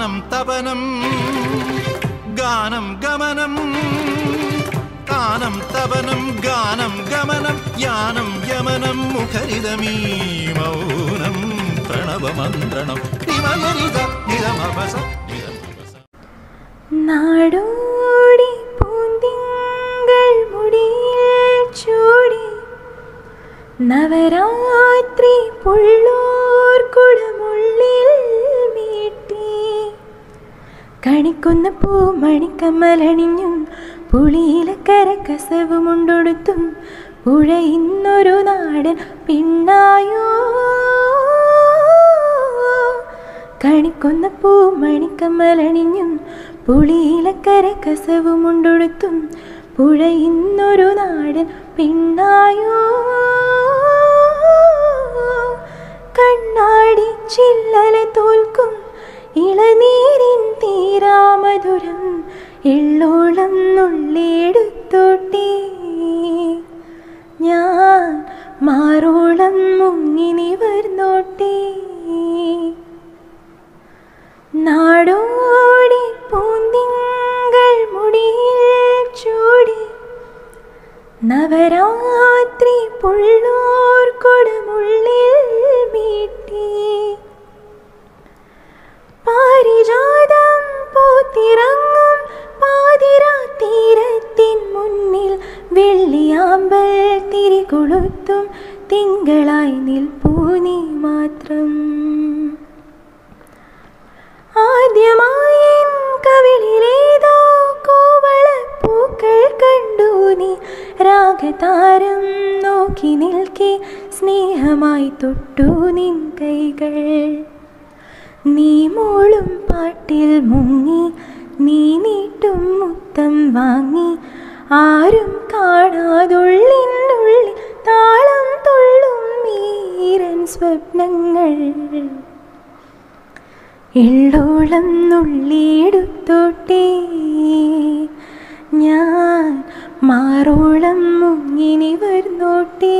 താനം തപനം ഗാനം ഗമനം താനം തപനം ഗാനം ഗമനം യാനം യമനം മുഖരിതമീ മൗനം പ്രണവമന്ത്രണം നിമയനിത നിരമപസ നിരമപസ നാടോടി പൂന്തിങ്കൾ മുടിയിൽ ചൂടി നവരാത്രി പുള്ളൂർ കുടമുള്ളിൽ മീട്ടി കണിക്കുന്ന പൂമണിക്കമ്മലണിഞ്ഞും പുളിയിലക്കര കസവുമുണ്ടൊടുത്തും പുഴ ഇന്നൊരു നാടൻ പിന്നായോ കണിക്കുന്ന പൂമണിക്കമ്മലണിഞ്ഞും പുളിയിലക്കര കസവുമുണ്ടൊടുത്തും പുഴ ഇന്നൊരു നാടൻ പിന്നായോ കണ്ണാടി ചില്ലല തോൽക്കും ഇളനീരിൻ തീരാമധുരം എള്ളോളം നുള്ളിയെടുത്തോട്ടേ ഞാൻ മാറോളം മുങ്ങി നിവർന്നോട്ടേ നാടോടി പൂന്തിങ്കൾ മുടിയിൽ ചൂടി നവരാത്രി പുള്ളോർ കൊടുമുള്ളിൽ മീട്ടി പാരിജാതം പൂത്തിറങ്ങും പാതിരാ തീരത്തിൻ മുന്നിൽ വെള്ളിയാമ്പൽ തിരികൊളുത്തും തിങ്കളായി നിൽപ്പൂ നീ മാത്രം ആദ്യമായി എൻ കവിളിലേതോ കോവളപ്പൂക്കൾ കണ്ടു നീ രാഗതാരം നോക്കി നിൽക്കെ സ്നേഹമായി തൊട്ടു നിൻ കൈകൾ നീ മൂളും പാട്ടിൽ മുങ്ങി നീ നീട്ടും മുത്തം വാങ്ങി ആരും കാണാതുള്ളിനുള്ളിൽ താളം തുള്ളും മീരൻ സ്വപ്നങ്ങൾ എള്ളോളം നുള്ളിയെടുത്തോട്ടേ ഞാൻ മാറോളം മുങ്ങി നിവർന്നോട്ടേ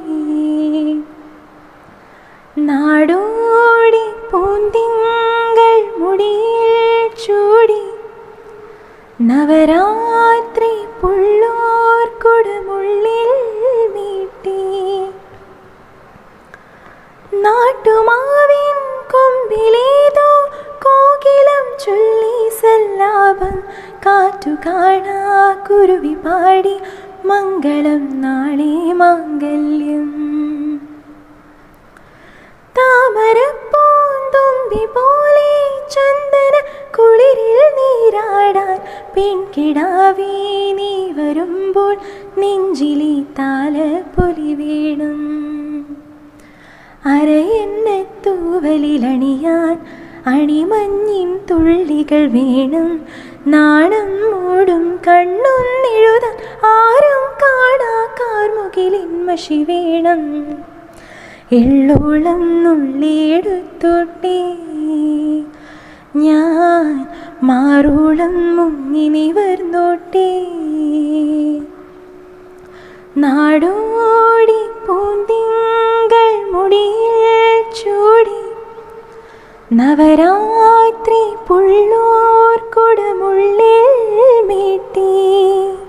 നാടോടി പൂന്തിങ്കൾ മുടിയിൽ ചൂടി നവരാത്രി പുള്ളോർ കൊടുമുള്ളിൽ മീട്ടി നാട്ടുമാവിൻ കൊമ്പിലേതോ കോകിലം ചൊല്ലി സല്ലാപം കാറ്റു കാണാ കുരുവി പാടി മംഗളം നാളെ മാംഗല്യം താമരപ്പൂന്തുമ്പി പോലെ ചന്ദന കുളിരിൽ നീരാടാൻ പെൺകിടാവേ നീ വരുമ്പോൾ നെഞ്ചിലി താലപ്പൊലി വീണും അരയെണ്ണ തൂവലിലണിയാൻ അണിമഞ്ഞിൻ തുള്ളികൾ വേണം നാണം മൂടും കണ്ണൊന്നെഴുതാൻ ആരും കാണാ കാർമുകിലിൻ മഷി വേണം എള്ളോളം നുള്ളിയെടുത്തോട്ടേ ഞാൻ മാറോളം മുങ്ങി നിവർന്നോട്ടേ നാടോടി പൂന്തിങ്കൾ മുടിയിൽ ചൂടി നവരാത്രി പുള്ളോർ കൊടുമുള്ളിൽ മീട്ടി